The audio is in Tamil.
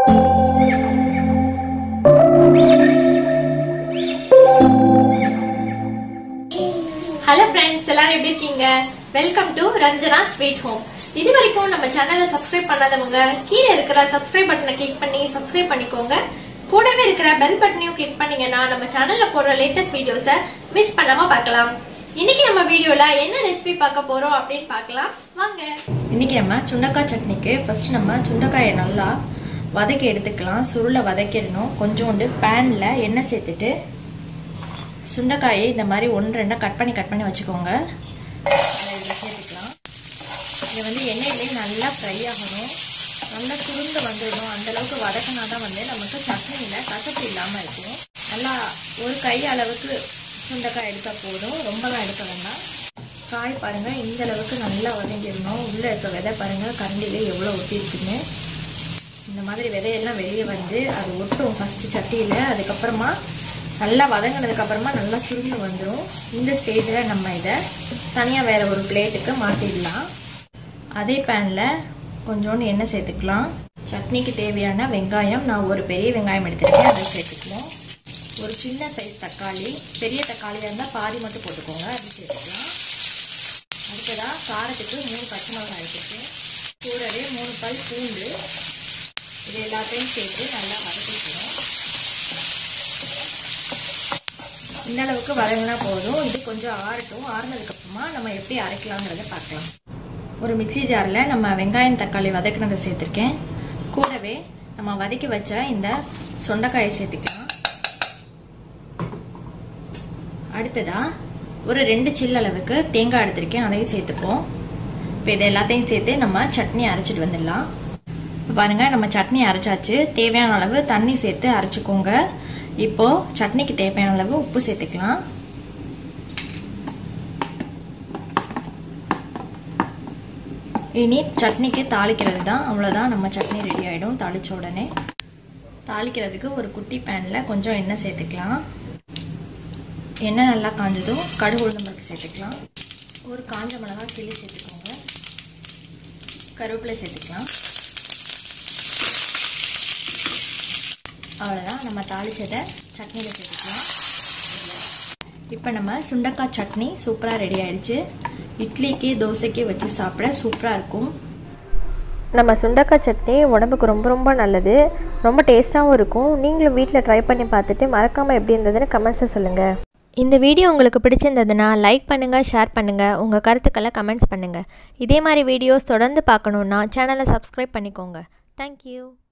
ஹலோ ஃப்ரெண்ட்ஸ் எல்லாரும் எப்படி இருக்கீங்க welcome to Ranjana sweet home இது வரைக்கும் நம்ம சேனலை சப்ஸ்கிரைப் பண்ணாதவங்க கீழே இருக்கிற சப்ஸ்கிரைப் பட்டனை கிளிக் பண்ணி சப்ஸ்கிரைப் பண்ணிக்கோங்க கூடவே இருக்கிற பெல் பட்டனையும் கிளிக் பண்ணீங்கன்னா நம்ம சேனல்ல போடுற லேட்டஸ்ட் வீடியோஸை மிஸ் பண்ணாம பார்க்கலாம் இன்னைக்கு நம்ம வீடியோல என்ன ரெசிபி பார்க்க போறோம் அப்படின்னு பார்க்கலாம் வாங்க இன்றைக்கி நம்ம சுண்டக்காய் சட்னிக்கு ஃபஸ்ட்டு நம்ம சுண்டைக்காயை நல்லா வதக்கி எடுத்துக்கலாம் சுருளை வதக்கிடணும் கொஞ்சோண்டு பேனில் எண்ணெய் சேர்த்துட்டு சுண்டைக்காயை இந்த மாதிரி ஒன்று ரெண்டாக கட் பண்ணி கட் பண்ணி வச்சுக்கோங்க அதை இதில் சேர்த்துக்கலாம் இது வந்து எண்ணெயிலே நல்லா ஃப்ரை ஆகணும் நல்லா சுருண்டு வந்துடணும் அந்தளவுக்கு வதக்கினா தான் வந்து நமக்கு சட்னியில் கசப்பு இல்லாமல் இருக்கும் நல்லா ஒரு கை அளவுக்கு சுண்டைக்காய் எடுத்தால் போதும் ரொம்பலாம் எடுக்க வேண்டாம் காய் பாருங்கள் இந்த அளவுக்கு நல்லா வதங்கிடணும் உள்ளே இருக்க விதை பாருங்கள் கரண்டிலே எவ்வளோ ஒட்டிருக்குன்னு இந்த மாதிரி விதையெல்லாம் வெளியே வந்து அது ஒட்டும் ஃபஸ்ட்டு சட்டியில் அதுக்கப்புறமா நல்லா வதங்கினதுக்கப்புறமா நல்லா சுருண்டு வந்துடும் இந்த ஸ்டேஜில் நம்ம இதை தனியாக வேறு ஒரு பிளேட்டுக்கு மாற்றிடலாம் அதே பேனில் கொஞ்சோண்டு எண்ணெய் சேர்த்துக்கலாம் சட்னிக்கு தேவையான வெங்காயம் நான் ஒரு பெரிய வெங்காயம் எடுத்துருக்கேன் அதை சேர்த்துக்கலாம் ஒரு சின்ன சைஸ் தக்காளி பெரிய தக்காளியாக இருந்தால் பாதி மட்டும் போட்டுக்கோங்க அது சேர்த்துக்கலாம் அடுத்ததாக காரத்துக்கு மூணு பச்சை மிளகாய் எடுத்துருக்கேன் கூடவே மூணு பல் பூண்டு இது எல்லாத்தையும் சேர்த்து நல்லா வதக்கிக்கணும் இந்த அளவுக்கு வதங்கினா போதும் இது கொஞ்சம் ஆறட்டும் ஆறுனதுக்கப்புறமா நம்ம எப்படி அரைக்கலாங்கிறத பார்க்கலாம் ஒரு மிக்சி ஜாரில் நம்ம வெங்காயம் தக்காளி வதக்கினதை சேர்த்துருக்கேன் கூடவே நம்ம வதக்கி வச்ச இந்த சொண்டைக்காயை சேர்த்துக்கலாம் அடுத்ததாக ஒரு ரெண்டு சில் அளவுக்கு தேங்காய் எடுத்திருக்கேன் அதையும் சேர்த்துப்போம் இப்போ இதை எல்லாத்தையும் சேர்த்து நம்ம சட்னி அரைச்சிட்டு வந்துடலாம் பாருங்கள் நம்ம சட்னி அரைச்சாச்சு தேவையான அளவு தண்ணி சேர்த்து அரைச்சிக்கோங்க இப்போது சட்னிக்கு தேவையான அளவு உப்பு சேர்த்துக்கலாம் இனி சட்னிக்கு தாளிக்கிறது தான் அவ்வளோதான் நம்ம சட்னி ரெடி ஆகிடும் தாளித்த உடனே தாளிக்கிறதுக்கு ஒரு குட்டி பேனில் கொஞ்சம் எண்ணெய் சேர்த்துக்கலாம் எண்ணெய் நல்லா காஞ்சதும் கடுகு உளுந்தம்பருப்பு சேர்த்துக்கலாம் ஒரு காஞ்ச மிளகாய் கிள்ளி சேர்த்துக்கோங்க கருவேப்பிலை சேர்த்துக்கலாம் அவ்வளோதான் நம்ம தாளித்ததை சட்னியில் சேர்த்துக்கலாம் இப்போ நம்ம சுண்டக்காய் சட்னி சூப்பராக ரெடி ஆயிடுச்சு இட்லிக்கு தோசைக்கு வச்சு சாப்பிட சூப்பராக இருக்கும் நம்ம சுண்டக்காய் சட்னி உடம்புக்கு ரொம்ப ரொம்ப நல்லது ரொம்ப டேஸ்ட்டாகவும் இருக்கும் நீங்களும் வீட்டில் ட்ரை பண்ணி பார்த்துட்டு மறக்காமல் எப்படி இருந்ததுன்னு கமெண்ட்ஸை சொல்லுங்கள் இந்த வீடியோ உங்களுக்கு பிடிச்சிருந்ததுன்னா லைக் பண்ணுங்கள் ஷேர் பண்ணுங்கள் உங்கள் கருத்துக்களை கமெண்ட்ஸ் பண்ணுங்கள் இதே மாதிரி வீடியோஸ் தொடர்ந்து பார்க்கணுன்னா சேனலை சப்ஸ்கிரைப் பண்ணிக்கோங்க தேங்க்யூ